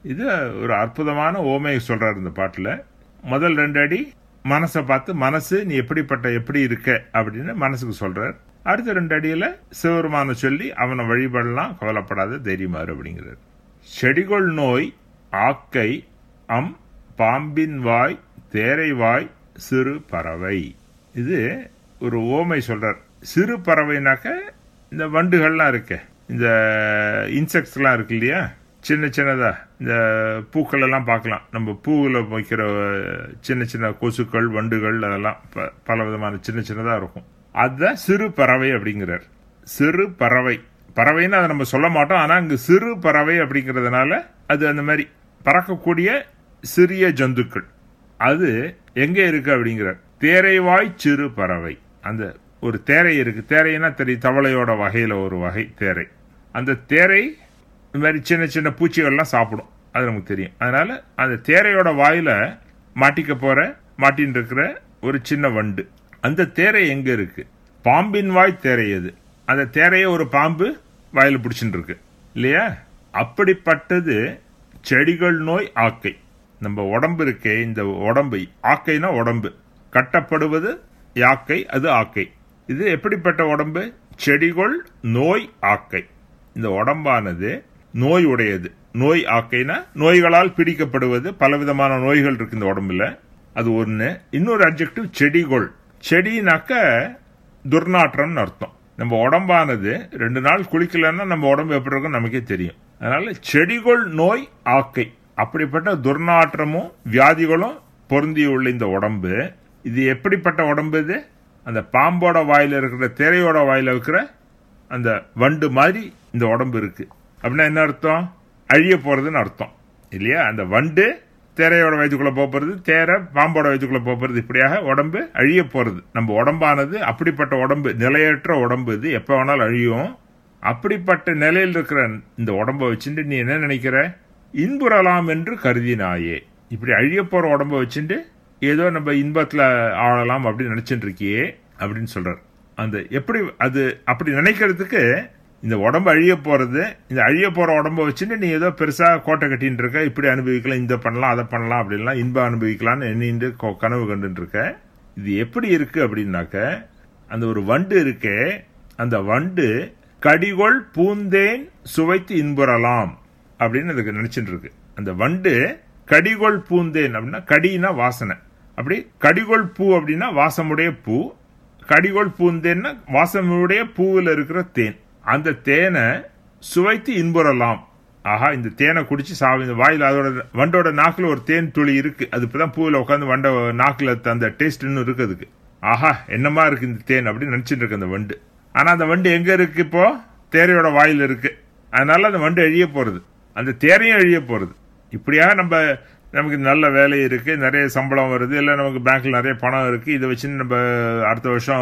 இது ஒரு அற்புதமான ஓமையை சொல்றாரு இந்த பாட்டுல முதல் ரெண்டு அடி மனசை பார்த்து மனசு நீ எப்படிப்பட்ட எப்படி இருக்க அப்படின்னு மனசுக்கு சொல்றார் அடுத்த ரெண்டு அடியில சிவருமான சொல்லி அவனை வழிபடலாம் கவலைப்படாத தைரியமாறு அப்படிங்கிறார் செடிகொள் நோய் ஆக்கை அம் பாம்பின் வாய் தேரை வாய் சிறு பறவை இது ஒரு ஓமை சொல்றார் சிறு பறவைனாக்க இந்த வண்டுகள்லாம் இருக்கு இந்த இன்செக்ட்ஸ்லாம் இருக்கு இல்லையா சின்ன சின்னதா இந்த பூக்கள் எல்லாம் பார்க்கலாம் நம்ம பூவில் வைக்கிற சின்ன சின்ன கொசுக்கள் வண்டுகள் அதெல்லாம் ப- பல விதமான சின்ன சின்னதா இருக்கும் அதுதான் சிறு பறவை அப்படிங்கிறார் சிறு பறவை பறவைன்னு அதை நம்ம சொல்ல மாட்டோம் ஆனா இங்க சிறு பறவை அப்படிங்கிறதுனால அது அந்த மாதிரி பறக்கக்கூடிய சிறிய ஜந்துக்கள் அது எங்க இருக்கு அப்படிங்கிறார் தேரைவாய் சிறு பறவை அந்த ஒரு தேரை இருக்கு தேரைன்னா தெரியும் தவளையோட வகையில ஒரு வகை தேரை அந்த தேரை இந்த மாதிரி சின்ன சின்ன பூச்சிகள்லாம் சாப்பிடும் அது நமக்கு தெரியும் அதனால அந்த தேரையோட வாயில மாட்டிக்க போற மாட்டின்னு இருக்கிற ஒரு சின்ன வண்டு அந்த தேரை எங்க இருக்கு பாம்பின் வாய் தேரை அது அந்த தேரைய ஒரு பாம்பு வாயில பிடிச்சிட்டு இருக்கு இல்லையா அப்படிப்பட்டது செடிகள் நோய் ஆக்கை நம்ம உடம்பு இருக்கே இந்த உடம்பு ஆக்கைனா உடம்பு கட்டப்படுவது யாக்கை அது ஆக்கை இது எப்படிப்பட்ட உடம்பு செடிகள் நோய் ஆக்கை இந்த உடம்பானது நோய் உடையது நோய் ஆக்கைனா நோய்களால் பிடிக்கப்படுவது பலவிதமான நோய்கள் இருக்கு இந்த உடம்புல அது ஒண்ணு இன்னொரு அப்ஜெக்டிவ் செடிகொள் செடினாக்க துர்நாற்றம்னு அர்த்தம் நம்ம உடம்பானது ரெண்டு நாள் குளிக்கலன்னா நம்ம உடம்பு எப்படி இருக்கும் நமக்கே தெரியும் அதனால செடிகொள் நோய் ஆக்கை அப்படிப்பட்ட துர்நாற்றமும் வியாதிகளும் பொருந்தியுள்ள இந்த உடம்பு இது எப்படிப்பட்ட உடம்பு இது அந்த பாம்போட வாயில இருக்கிற திரையோட வாயில இருக்கிற அந்த வண்டு மாதிரி இந்த உடம்பு இருக்கு அப்படின்னா என்ன அர்த்தம் அழிய போறதுன்னு அர்த்தம் இல்லையா அந்த வண்டு தேரையோட வயிற்றுக்குள்ள போறது தேரை பாம்போட வயிற்றுக்குள்ள போறது இப்படியாக உடம்பு அழிய போறது நம்ம உடம்பானது அப்படிப்பட்ட உடம்பு நிலையற்ற உடம்பு இது எப்ப வேணாலும் அழியும் அப்படிப்பட்ட நிலையில் இருக்கிற இந்த உடம்ப வச்சுட்டு நீ என்ன நினைக்கிற இன்புறலாம் என்று கருதினாயே இப்படி அழிய போற உடம்ப வச்சுட்டு ஏதோ நம்ம இன்பத்துல ஆளலாம் அப்படின்னு நினைச்சிட்டு இருக்கியே அப்படின்னு சொல்றார் அந்த எப்படி அது அப்படி நினைக்கிறதுக்கு இந்த உடம்பு அழிய போறது இந்த அழிய போற உடம்ப வச்சுட்டு நீ ஏதோ பெருசா கோட்டை கட்டின்னு இருக்க இப்படி அனுபவிக்கலாம் இந்த பண்ணலாம் அதை பண்ணலாம் அப்படின்லாம் இன்பம் அனுபவிக்கலாம்னு எண்ணிட்டு கொ- கனவு கண்டுட்டு இருக்க இது எப்படி இருக்கு அப்படின்னாக்க அந்த ஒரு வண்டு இருக்கே அந்த வண்டு கடிகொள் பூந்தேன் சுவைத்து இன்புறலாம் அப்படின்னு அதுக்கு நினைச்சிட்டு இருக்கு அந்த வண்டு கடிகொள் பூந்தேன் அப்படின்னா கடினா வாசனை அப்படி கடிகொள் பூ அப்படின்னா வாசமுடைய பூ கடிகொள் பூந்தேன்னா வாசமுடைய பூவில் இருக்கிற தேன் அந்த தேனை சுவைத்து இன்புறலாம் ஆஹா இந்த தேனை குடிச்சு சாவி இந்த வாயில் அதோட வண்டோட நாக்குல ஒரு தேன் துளி இருக்கு அது இப்பதான் பூவில் உட்காந்து வண்ட நாக்குல அந்த டேஸ்ட் இன்னும் இருக்கு அதுக்கு ஆஹா என்னமா இருக்கு இந்த தேன் அப்படின்னு நினைச்சிட்டு இருக்கு அந்த வண்டு ஆனா அந்த வண்டு எங்க இருக்கு இப்போ தேரையோட வாயில் இருக்கு அதனால அந்த வண்டு அழிய போறது அந்த தேரையும் அழிய போறது இப்படியாக நம்ம நமக்கு நல்ல வேலை இருக்கு நிறைய சம்பளம் வருது இல்லை நமக்கு பேங்க்ல நிறைய பணம் இருக்கு இதை வச்சு நம்ம அடுத்த வருஷம்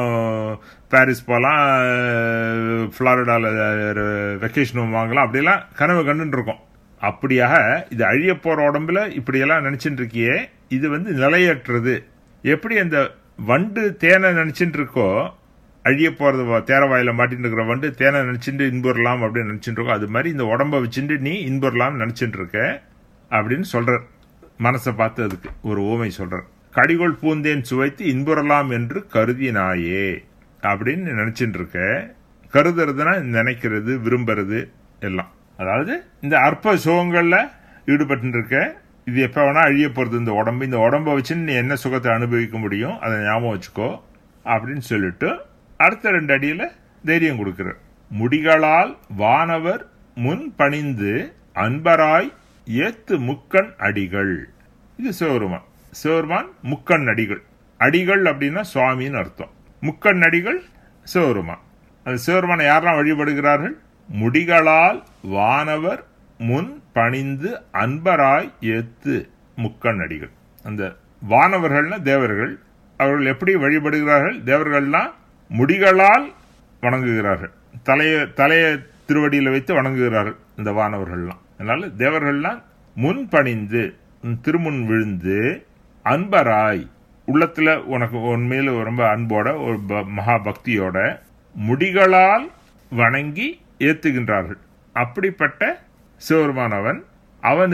பாரிஸ் போகலாம் ஃப்ளாரிடால வெக்கேஷன் வாங்கலாம் அப்படிலாம் கனவு கண்டுட்டு இருக்கோம் அப்படியாக இது அழிய போற உடம்புல இப்படியெல்லாம் நினைச்சிட்டு இருக்கியே இது வந்து நிலையற்றது எப்படி அந்த வண்டு தேனை நினைச்சிட்டு இருக்கோ அழிய போறது வ- தேர வாயில மாட்டிட்டு இருக்கிற வண்டு தேனை நினைச்சிட்டு இன்புறலாம் அப்படின்னு நினைச்சிட்டு இருக்கோம் அது மாதிரி இந்த உடம்ப வச்சுட்டு நீ இன்புறலாம் நினைச்சிட்டு இருக்க அப்படின்னு சொல்றார் மனசை பார்த்து அதுக்கு ஒரு ஓமை சொல்றார் கடிகொள் பூந்தேன் சுவைத்து இன்புறலாம் என்று கருதினாயே அப்படின்னு நினைச்சிட்டு இருக்க கருதுறதுனா நினைக்கிறது விரும்புறது எல்லாம் அதாவது இந்த அற்ப சுகங்கள்ல ஈடுபட்டு இருக்க இது எப்ப வேணா அழிய போறது இந்த உடம்பு இந்த உடம்ப வச்சு நீ என்ன சுகத்தை அனுபவிக்க முடியும் அதை ஞாபகம் வச்சுக்கோ அப்படின்னு சொல்லிட்டு அடுத்த ரெண்டு அடியில தைரியம் கொடுக்கிறார் முடிகளால் வானவர் முன் பணிந்து அன்பராய் ஏத்து முக்கண் அடிகள் இது சிவருமான் சிவருமான் முக்கண் அடிகள் அடிகள் அப்படின்னா சுவாமின்னு அர்த்தம் முக்கண் அடிகள் சிவருமான் அந்த சிவருமானை யாரெல்லாம் வழிபடுகிறார்கள் முடிகளால் வானவர் முன் பணிந்து அன்பராய் ஏத்து முக்கண் அடிகள் அந்த வானவர்கள்னா தேவர்கள் அவர்கள் எப்படி வழிபடுகிறார்கள் தேவர்கள்லாம் முடிகளால் வணங்குகிறார்கள் தலைய தலைய திருவடியில வைத்து வணங்குகிறார்கள் இந்த வானவர்கள்லாம் அதனால தேவர்கள்லாம் முன் பணிந்து உன் திருமுன் விழுந்து அன்பராய் உள்ளத்துல உனக்கு உண்மையில ரொம்ப அன்போட ஒரு ப- மகா பக்தியோட முடிகளால் வணங்கி ஏத்துகின்றார்கள் அப்படிப்பட்ட சிவருமானவன் அவன்